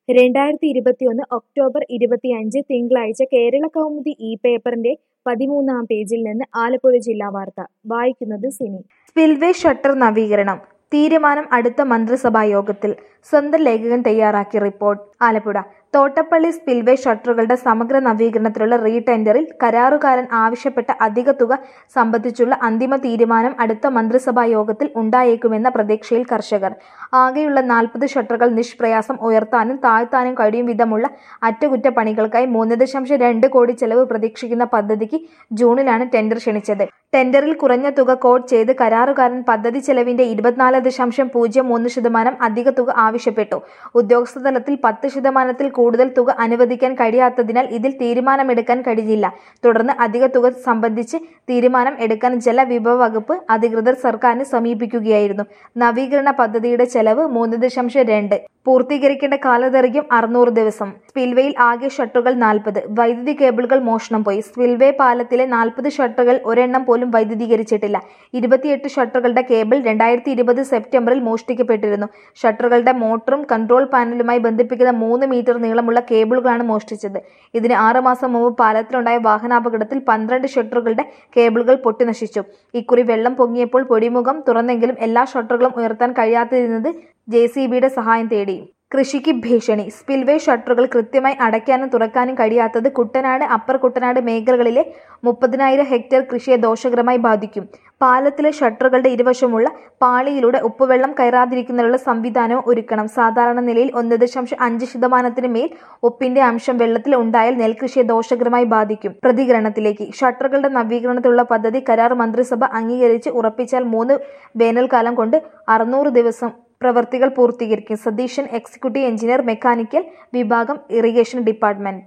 രണ്ടായിരത്തി ഇരുപത്തിയൊന്ന് ഒക്ടോബർ ഇരുപത്തിയഞ്ച് തിങ്കളാഴ്ച കേരള കൗമുദി ഇ പേപ്പറിന്റെ പതിമൂന്നാം പേജിൽ നിന്ന് ആലപ്പുഴ ജില്ലാ വാർത്ത വായിക്കുന്നത് സിനി സ്പിൽവേ ഷട്ടർ നവീകരണം തീരുമാനം അടുത്ത മന്ത്രിസഭാ യോഗത്തിൽ സ്വന്തം ലേഖകൻ തയ്യാറാക്കിയ റിപ്പോർട്ട് ആലപ്പുഴ തോട്ടപ്പള്ളി സ്പിൽവേ ഷട്ടറുകളുടെ സമഗ്ര നവീകരണത്തിലുള്ള റീടെൻഡറിൽ കരാറുകാരൻ ആവശ്യപ്പെട്ട അധിക തുക സംബന്ധിച്ചുള്ള അന്തിമ തീരുമാനം അടുത്ത മന്ത്രിസഭാ യോഗത്തിൽ ഉണ്ടായേക്കുമെന്ന പ്രതീക്ഷയിൽ കർഷകർ ആകെയുള്ള നാൽപ്പത് ഷട്ടറുകൾ നിഷ്പ്രയാസം ഉയർത്താനും താഴ്ത്താനും കഴിയും വിധമുള്ള അറ്റകുറ്റപ്പണികൾക്കായി മൂന്ന് ദശാംശം രണ്ട് കോടി ചെലവ് പ്രതീക്ഷിക്കുന്ന പദ്ധതിക്ക് ജൂണിലാണ് ടെൻഡർ ക്ഷണിച്ചത് ടെൻഡറിൽ കുറഞ്ഞ തുക കോഡ് ചെയ്ത് കരാറുകാരൻ പദ്ധതി ചെലവിന്റെ ഇരുപത്തിനാല് ദശാംശം പൂജ്യം മൂന്ന് ശതമാനം അധിക തുക ആവശ്യപ്പെട്ടു ഉദ്യോഗസ്ഥ തലത്തിൽ പത്ത് ശതമാനത്തിൽ കൂടുതൽ തുക അനുവദിക്കാൻ കഴിയാത്തതിനാൽ ഇതിൽ തീരുമാനമെടുക്കാൻ കഴിഞ്ഞില്ല തുടർന്ന് അധിക തുക സംബന്ധിച്ച് തീരുമാനം എടുക്കാൻ ജലവിഭവ വകുപ്പ് അധികൃതർ സർക്കാരിനെ സമീപിക്കുകയായിരുന്നു നവീകരണ പദ്ധതിയുടെ ചെലവ് മൂന്ന് ദശാംശം രണ്ട് പൂർത്തീകരിക്കേണ്ട കാലദൈർഘ്യം അറുന്നൂറ് ദിവസം സ്പിൽവേയിൽ ആകെ ഷട്ടറുകൾ നാൽപ്പത് വൈദ്യുതി കേബിളുകൾ മോഷണം പോയി സ്പിൽവേ പാലത്തിലെ നാൽപ്പത് ഷട്ടറുകൾ ഒരെണ്ണം പോലും വൈദ്യുതീകരിച്ചിട്ടില്ല ഇരുപത്തിയെട്ട് ഷട്ടറുകളുടെ കേബിൾ രണ്ടായിരത്തി ഇരുപത് സെപ്റ്റംബറിൽ മോഷ്ടിക്കപ്പെട്ടിരുന്നു ഷട്ടറുകളുടെ മോട്ടറും കൺട്രോൾ പാനലുമായി ബന്ധിപ്പിക്കുന്ന മൂന്ന് മീറ്റർ നീളമുള്ള കേബിളുകളാണ് മോഷ്ടിച്ചത് ഇതിന് ആറുമാസം മുമ്പ് പാലത്തിലുണ്ടായ വാഹനാപകടത്തിൽ പന്ത്രണ്ട് ഷട്ടറുകളുടെ കേബിളുകൾ പൊട്ടിനശിച്ചു ഇക്കുറി വെള്ളം പൊങ്ങിയപ്പോൾ പൊടിമുഖം തുറന്നെങ്കിലും എല്ലാ ഷട്ടറുകളും ഉയർത്താൻ കഴിയാതിരുന്നത് ജെ സി ബിയുടെ സഹായം തേടി കൃഷിക്ക് ഭീഷണി സ്പിൽവേ ഷട്ടറുകൾ കൃത്യമായി അടയ്ക്കാനും തുറക്കാനും കഴിയാത്തത് കുട്ടനാട് അപ്പർ കുട്ടനാട് മേഖലകളിലെ മുപ്പതിനായിരം ഹെക്ടർ കൃഷിയെ ദോഷകരമായി ബാധിക്കും പാലത്തിലെ ഷട്ടറുകളുടെ ഇരുവശമുള്ള പാളിയിലൂടെ ഉപ്പുവെള്ളം കയറാതിരിക്കുന്നതിനുള്ള സംവിധാനവും ഒരുക്കണം സാധാരണ നിലയിൽ ഒന്ന് ദശാംശം അഞ്ച് ശതമാനത്തിന് മേൽ ഉപ്പിന്റെ അംശം വെള്ളത്തിൽ ഉണ്ടായാൽ നെൽകൃഷിയെ ദോഷകരമായി ബാധിക്കും പ്രതികരണത്തിലേക്ക് ഷട്ടറുകളുടെ നവീകരണത്തിലുള്ള പദ്ധതി കരാർ മന്ത്രിസഭ അംഗീകരിച്ച് ഉറപ്പിച്ചാൽ മൂന്ന് വേനൽക്കാലം കൊണ്ട് അറുന്നൂറ് ദിവസം പ്രവൃത്തികൾ പൂർത്തീകരിക്കും സതീശൻ എക്സിക്യൂട്ടീവ് എഞ്ചിനീയർ മെക്കാനിക്കൽ വിഭാഗം ഇറിഗേഷൻ ഡിപ്പാർട്ട്മെന്റ്